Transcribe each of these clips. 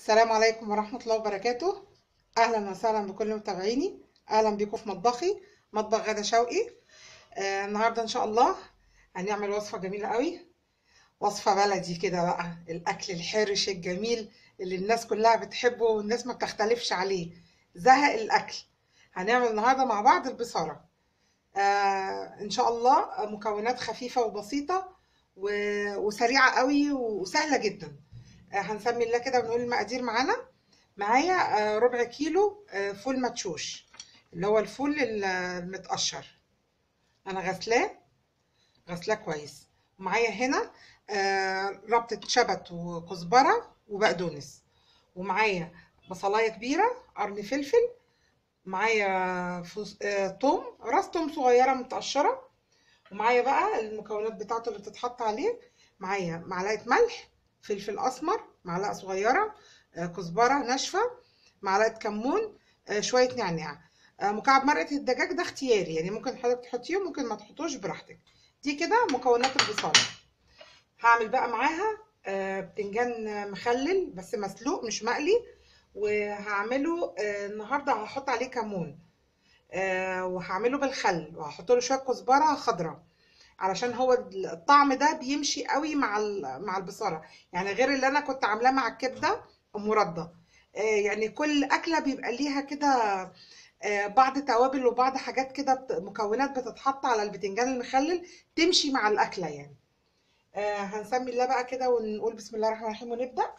السلام عليكم ورحمة الله وبركاته أهلا وسهلا بكل متابعيني أهلا بيكم في مطبخي مطبخ غدا شوقي آه النهاردة إن شاء الله هنعمل وصفة جميلة قوي وصفة بلدي كده بقى الأكل الحرش الجميل اللي الناس كلها بتحبه والناس ما بتختلفش عليه زهق الأكل هنعمل النهاردة مع بعض البصارة آه إن شاء الله مكونات خفيفة وبسيطة و- وسريعة قوي وسهلة جدا آه، هنسمي الله كده ونقول المقادير معانا معايا آه، ربع كيلو آه، فول مدشوش اللي هو الفول ال- المتقشر انا غسلاه غسلاه كويس ومعايا هنا آه، ربطة شبت وكزبرة وبقدونس ومعايا بصلاية كبيرة قرن فلفل معايا فوز... آه، توم راس توم صغيرة متقشرة ومعايا بقى المكونات بتاعته اللي بتتحط عليه معايا معلقة ملح فلفل أسمر معلقة صغيرة آه، كزبرة ناشفة معلقة كمون آه، شوية نعناع آه، مكعب مرقة الدجاج ده اختياري يعني ممكن حضرتك تحطيه ممكن ما تحطوش براحتك دي كده مكونات البصارة هعمل بقى معاها آه، بتنجان مخلل بس مسلوق مش مقلي وهعمله آه، النهارده هحط عليه كمون آه، وهعمله بالخل وهحط له شويه كزبره خضراء علشان هو الطعم ده بيمشي قوي مع ال- مع البصاره يعني غير اللي انا كنت عاملاه مع الكبده ام رده آه، يعني كل اكله بيبقى ليها كده آه، بعض توابل وبعض حاجات كده بت- مكونات بتتحط على البتنجان المخلل تمشي مع الاكله يعني آه، هنسمي الله بقى كده ونقول بسم الله الرحمن الرحيم ونبدا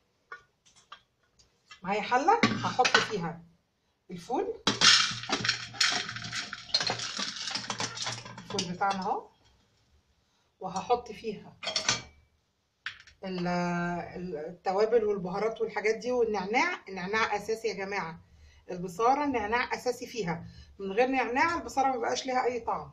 معايا حله هحط فيها الفول الفول بتاعنا اهو وهحط فيها ال- ال- التوابل والبهارات والحاجات دي والنعناع النعناع اساسي يا جماعه البصاره النعناع اساسي فيها من غير نعناع البصاره ما بقاش ليها اي طعم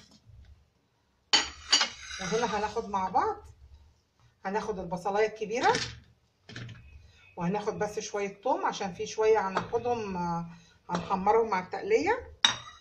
وهنا هناخد مع بعض هناخد البصلايه الكبيره وهناخد بس شويه توم عشان في شويه هناخدهم آه، هنحمرهم مع التقليه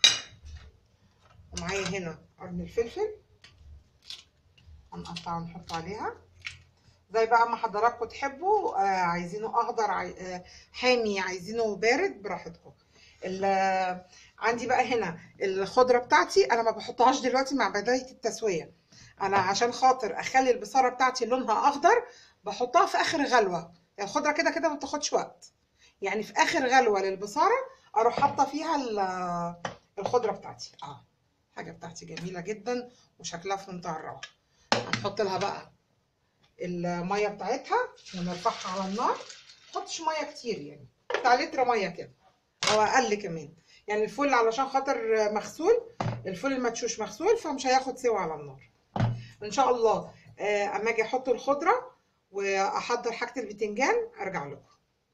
ومعايا هنا قرن الفلفل هنقطعه ونحط عليها زي بقى ما حضراتكم تحبوا آه عايزينه اخضر عاي... آه حامي عايزينه بارد براحتكم ال- آه، عندي بقى هنا الخضره بتاعتي انا ما بحطهاش دلوقتي مع بدايه التسويه انا عشان خاطر اخلي البصاره بتاعتي لونها اخضر بحطها في اخر غلوه الخضره كده كده ما بتاخدش وقت يعني في اخر غلوه للبصاره اروح حاطه فيها ال- الخضره بتاعتي اه حاجه بتاعتي جميله جدا وشكلها في منتهى الروعه هنحط لها بقى الميه بتاعتها ونرفعها على النار متحطش ميه كتير يعني بتاع لتر ميه كده او اقل كمان يعني الفول علشان خاطر مغسول الفول المدشوش مغسول فمش هياخد سوا على النار ان شاء الله آه، اما اجي احط الخضره واحضر حاجه البتنجان ارجع لكم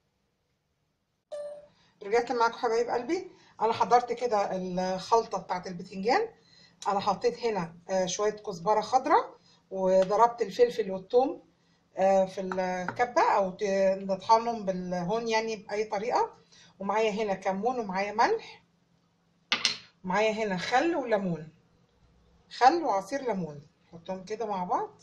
رجعت معاكم حبايب قلبي انا حضرت كده الخلطه بتاعت البتنجان انا حطيت هنا آه، شويه كزبره خضراء وضربت الفلفل والثوم آه، في الكبه او ت- نطحنهم بالهون يعني باي طريقه ومعايا هنا كمون ومعايا ملح ومعايا هنا خل وليمون خل وعصير ليمون نحطهم كده مع بعض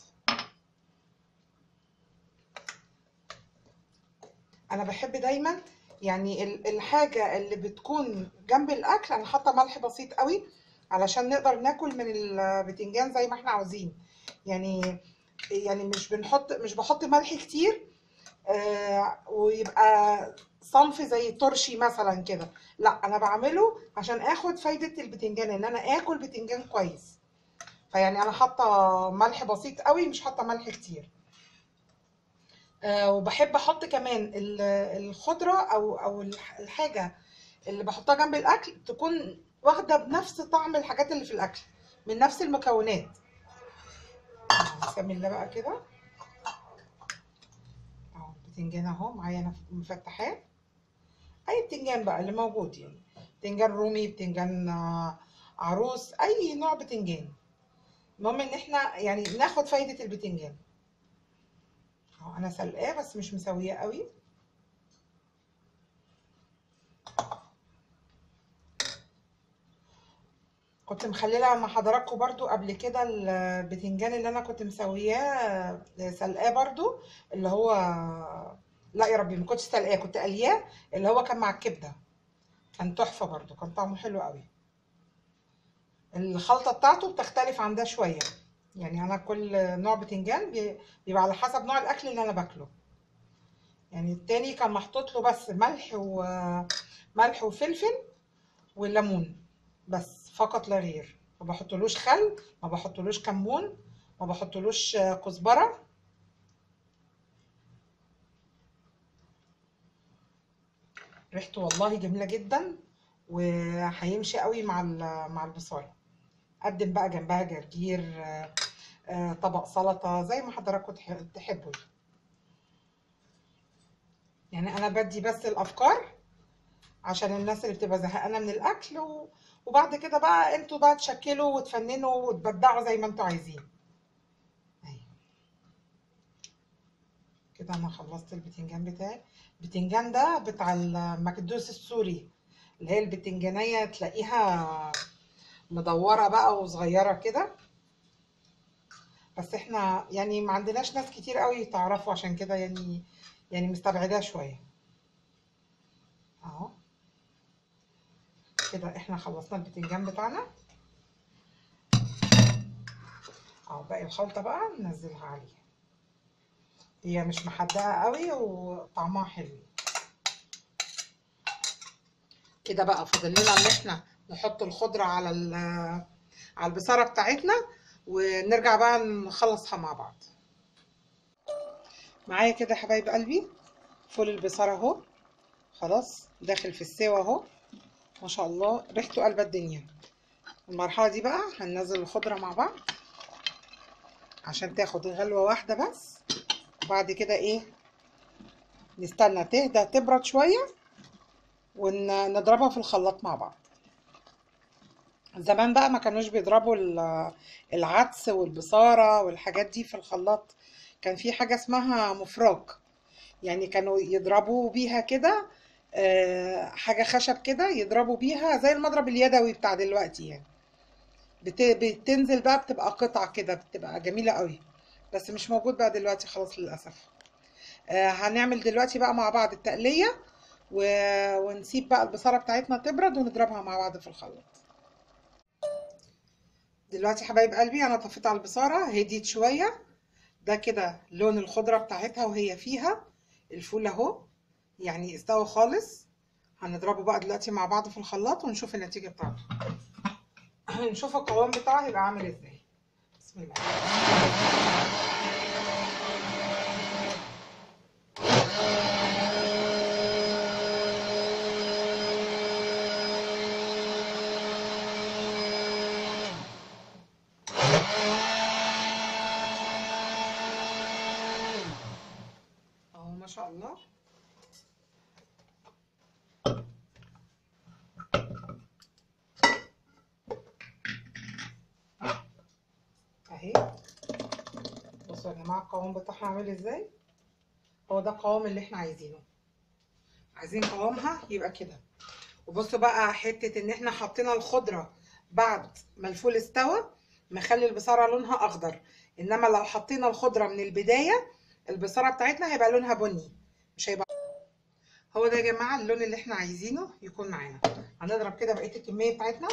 انا بحب دايما يعني ال- الحاجه اللي بتكون جنب الاكل انا حاطه ملح بسيط قوي علشان نقدر ناكل من البتنجان زي ما احنا عاوزين يعني يعني مش بنحط مش بحط ملح كتير آه ويبقى صنف زي ترشي مثلا كده لا انا بعمله عشان اخد فايده البتنجان ان انا اكل بتنجان كويس فيعني انا حاطه ملح بسيط قوي مش حاطه ملح كتير آه وبحب احط كمان ال- الخضره او او الح- الحاجه اللي بحطها جنب الاكل تكون واخده بنفس طعم الحاجات اللي في الاكل من نفس المكونات بسم الله بقى كده اهو البتنجان اهو معايا انا مفتحاه اي بتنجان بقى اللي موجود يعني بتنجان رومي بتنجان آه، عروس اي نوع بتنجان المهم ان احنا يعني ناخد فايده البتنجان اهو انا سلقاه بس مش مسويه قوي كنت مخلله مع حضراتكم برضو قبل كده البتنجان اللي انا كنت مسوياه سلقاه برضو اللي هو لا يا ربي ما كنتش سلقاه كنت قلياه اللي هو كان مع الكبده كان تحفه برضو كان طعمه حلو قوي الخلطه بتاعته بتختلف عن ده شويه يعني انا كل نوع بتنجان بي- بيبقى على حسب نوع الاكل اللي انا باكله يعني التاني كان محطوط له بس ملح وملح وفلفل والليمون بس فقط لا غير ما بحطلوش خل ما بحطلوش كمون ما بحطلوش آه، كزبره ريحته والله جميله جدا وهيمشي قوي مع ال- مع البصاره قدم بقى جنبها جرجير آه، آه، طبق سلطه زي ما حضراتكم تح- تحبوا يعني انا بدي بس الافكار عشان الناس اللي بتبقى زهقانه من الاكل و... وبعد كده بقى انتوا بقى تشكلوا وتفننوا وتبدعوا زي ما انتوا عايزين أهي. كده انا خلصت البتنجان بتاعي البتنجان ده بتاع المكدوس السوري اللي هي البتنجانية تلاقيها مدورة بقى وصغيرة كده بس احنا يعني ما عندناش ناس كتير قوي تعرفوا عشان كده يعني يعني مستبعداه شوية اهو كده احنا خلصنا البتنجان بتاعنا اهو باقي الخلطة بقى ننزلها عليه هي مش محدقة قوي وطعمها حلو كده بقى فاضل لنا ان احنا نحط الخضرة على ال- على البصارة بتاعتنا ونرجع بقى نخلصها مع بعض معايا كده يا حبايب قلبي فول البصارة اهو خلاص داخل في السوا اهو ما شاء الله ريحته قلب الدنيا المرحلة دي بقى هننزل الخضرة مع بعض عشان تاخد غلوة واحدة بس وبعد كده ايه نستنى تهدى تبرد شوية ونضربها في الخلاط مع بعض زمان بقى ما كانوش بيضربوا ال- العدس والبصارة والحاجات دي في الخلاط كان في حاجة اسمها مفراك يعني كانوا يضربوا بيها كده آه، حاجة خشب كده يضربوا بيها زي المضرب اليدوي بتاع دلوقتي يعني بت- بتنزل بقى بتبقى قطع كده بتبقى جميلة قوي بس مش موجود بقى دلوقتي خلاص للأسف آه، هنعمل دلوقتي بقى مع بعض التقلية و... ونسيب بقى البصارة بتاعتنا تبرد ونضربها مع بعض في الخلاط دلوقتي حبايب قلبي انا طفيت على البصارة هديت شوية ده كده لون الخضرة بتاعتها وهي فيها الفول اهو يعني استوى خالص هنضربه بقى دلوقتي مع بعض في الخلاط ونشوف النتيجة بتاعته نشوف القوام بتاعه هيبقى عامل ازاي بسم الله اهو ما شاء الله اهي بصوا يا جماعه القوام بتاعها عامل ازاي هو ده القوام اللي احنا عايزينه عايزين قوامها يبقى كده وبصوا بقى حته ان احنا حطينا الخضره بعد ما الفول استوى مخلي البصاره لونها اخضر انما لو حطينا الخضره من البدايه البصاره بتاعتنا هيبقى لونها بني مش هيبقى هو ده يا جماعه اللون اللي احنا عايزينه يكون معانا هنضرب كده بقيه الكميه بتاعتنا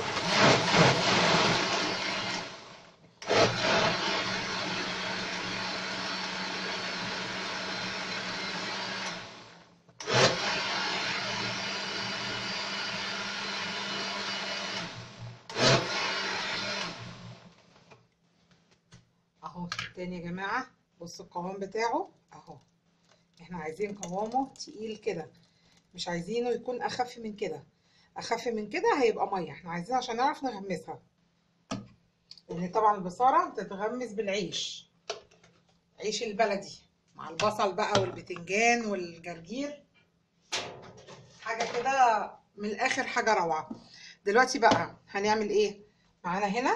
اهو تاني يا جماعه بصوا القوام بتاعه اهو احنا عايزين قوامه تقيل كده مش عايزينه يكون اخف من كده اخف من كده هيبقى ميه احنا عايزين عشان نعرف نغمسها لان طبعا البصاره بتتغمس بالعيش عيش البلدي مع البصل بقى والبتنجان والجرجير حاجه كده من الاخر حاجه روعه دلوقتي بقى هنعمل ايه معانا هنا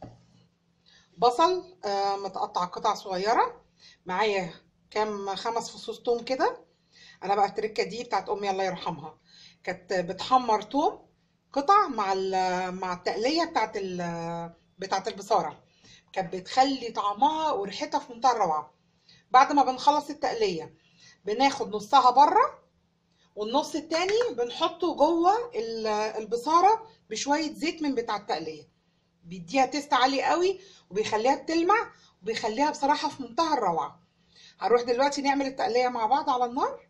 بصل آه متقطع قطع صغيره معايا كام خمس فصوص توم كده انا بقى التركه دي بتاعت امي الله يرحمها كانت بتحمر توم قطع مع مع التقليه بتاعت بتاعت البصاره كانت بتخلي طعمها وريحتها في منتهى الروعه بعد ما بنخلص التقليه بناخد نصها بره والنص التاني بنحطه جوه ال- البصاره بشويه زيت من بتاع التقليه بيديها تيست عالي قوي وبيخليها بتلمع وبيخليها بصراحه في منتهى الروعه هنروح دلوقتي نعمل التقليه مع بعض على النار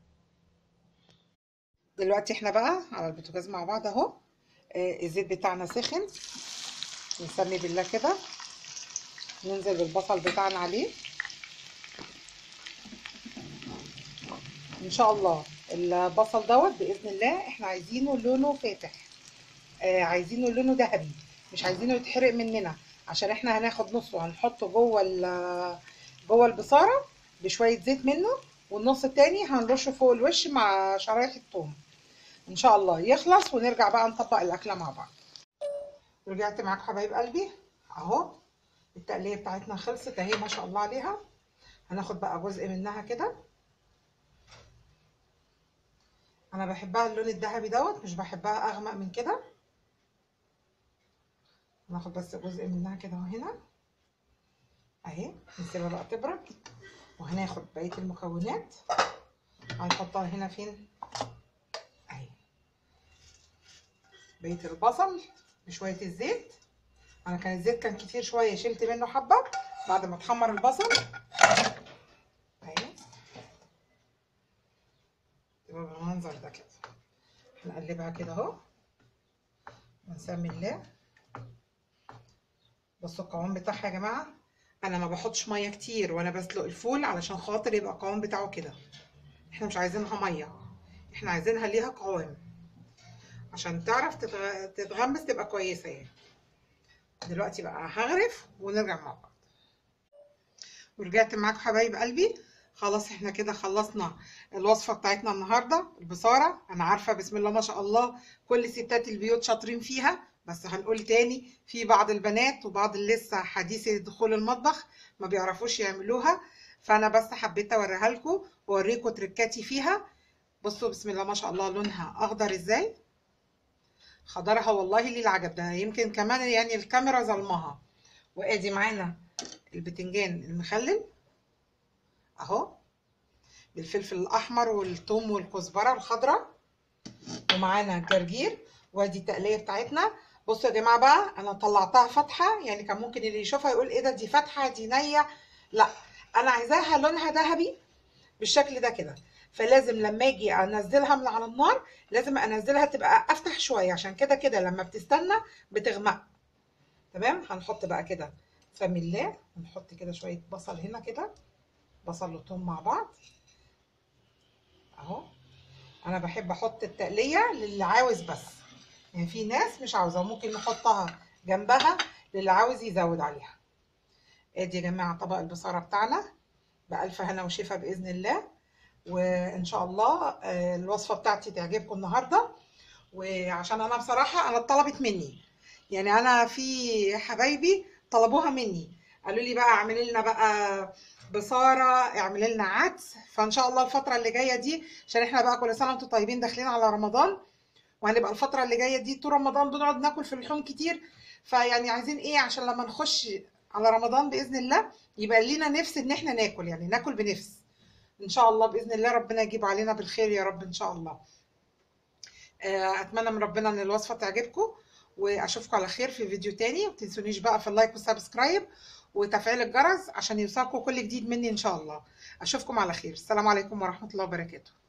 دلوقتي احنا بقى على البوتاجاز مع بعض اهو آه، الزيت بتاعنا سخن نسمي بالله كده ننزل بالبصل بتاعنا عليه ان شاء الله البصل دوت باذن الله احنا عايزينه لونه فاتح آه عايزينه لونه ذهبي مش عايزينه يتحرق مننا عشان احنا هناخد نصه هنحطه جوه ال- جوه البصاره بشويه زيت منه والنص التاني هنرشه فوق الوش مع شرايح الثوم ان شاء الله يخلص ونرجع بقى نطبق الاكله مع بعض رجعت معاكم حبايب قلبي اهو التقليه بتاعتنا خلصت اهي ما شاء الله عليها هناخد بقى جزء منها كده انا بحبها اللون الذهبي دوت مش بحبها اغمق من كده ناخد بس جزء منها كده وهنا اهي نسيبها بقى تبرد وهناخد بقيه المكونات هنحطها هنا فين اهي بقيه البصل بشويه الزيت انا كان الزيت كان كتير شويه شلت منه حبه بعد ما اتحمر البصل اهي تبقى بالمنظر ده كده هنقلبها كده اهو ونسمي الله بصوا القوام بتاعها يا جماعه انا ما بحطش ميه كتير وانا بسلق الفول علشان خاطر يبقى القوام بتاعه كده احنا مش عايزينها ميه احنا عايزينها ليها قوام عشان تعرف تتغ... تتغمس تبقى كويسه يعني دلوقتي بقى هغرف ونرجع مع بعض ورجعت معاكم حبايب قلبي خلاص احنا كده خلصنا الوصفه بتاعتنا النهارده البصاره انا عارفه بسم الله ما شاء الله كل ستات البيوت شاطرين فيها بس هنقول تاني في بعض البنات وبعض اللي لسه حديثي دخول المطبخ ما بيعرفوش يعملوها فانا بس حبيت اوريها لكم واوريكم تركاتي فيها بصوا بسم الله ما شاء الله لونها اخضر ازاي خضرها والله ليه العجب ده يمكن كمان يعني الكاميرا ظلمها وادي معانا البتنجان المخلل اهو بالفلفل الاحمر والثوم والكزبره الخضراء ومعانا الجرجير وادي التقليه بتاعتنا بصوا يا جماعه بقى انا طلعتها فاتحه يعني كان ممكن اللي يشوفها يقول ايه ده دي فاتحه دي نيه لا انا عايزاها لونها ذهبي بالشكل ده كده فلازم لما اجي انزلها من على النار لازم انزلها تبقى افتح شويه عشان كده كده لما بتستنى بتغمق تمام هنحط بقى كده فم الله ونحط كده شويه بصل هنا كده بصل وثوم مع بعض اهو انا بحب احط التقليه للي عاوز بس يعني في ناس مش عاوزه ممكن نحطها جنبها للي عاوز يزود عليها ادي يا جماعه طبق البصاره بتاعنا بألف هنا وشفا باذن الله وان شاء الله آه، الوصفه بتاعتي تعجبكم النهارده وعشان انا بصراحه انا اتطلبت مني يعني انا في حبايبي طلبوها مني قالوا لي بقى اعملي لنا بقى بصاره اعملي لنا عدس فان شاء الله الفتره اللي جايه دي عشان احنا بقى كل سنه وانتم طيبين داخلين على رمضان وهنبقى الفتره اللي جايه دي طول رمضان بنقعد ناكل في اللحوم كتير فيعني عايزين ايه عشان لما نخش على رمضان باذن الله يبقى لينا نفس ان احنا ناكل يعني ناكل بنفس ان شاء الله باذن الله ربنا يجيب علينا بالخير يا رب ان شاء الله آه، اتمنى من ربنا ان الوصفه تعجبكم واشوفكم على خير في فيديو تاني ومتنسونيش بقى في اللايك والسبسكرايب وتفعيل الجرس عشان يوصلكم كل جديد مني ان شاء الله اشوفكم على خير السلام عليكم ورحمه الله وبركاته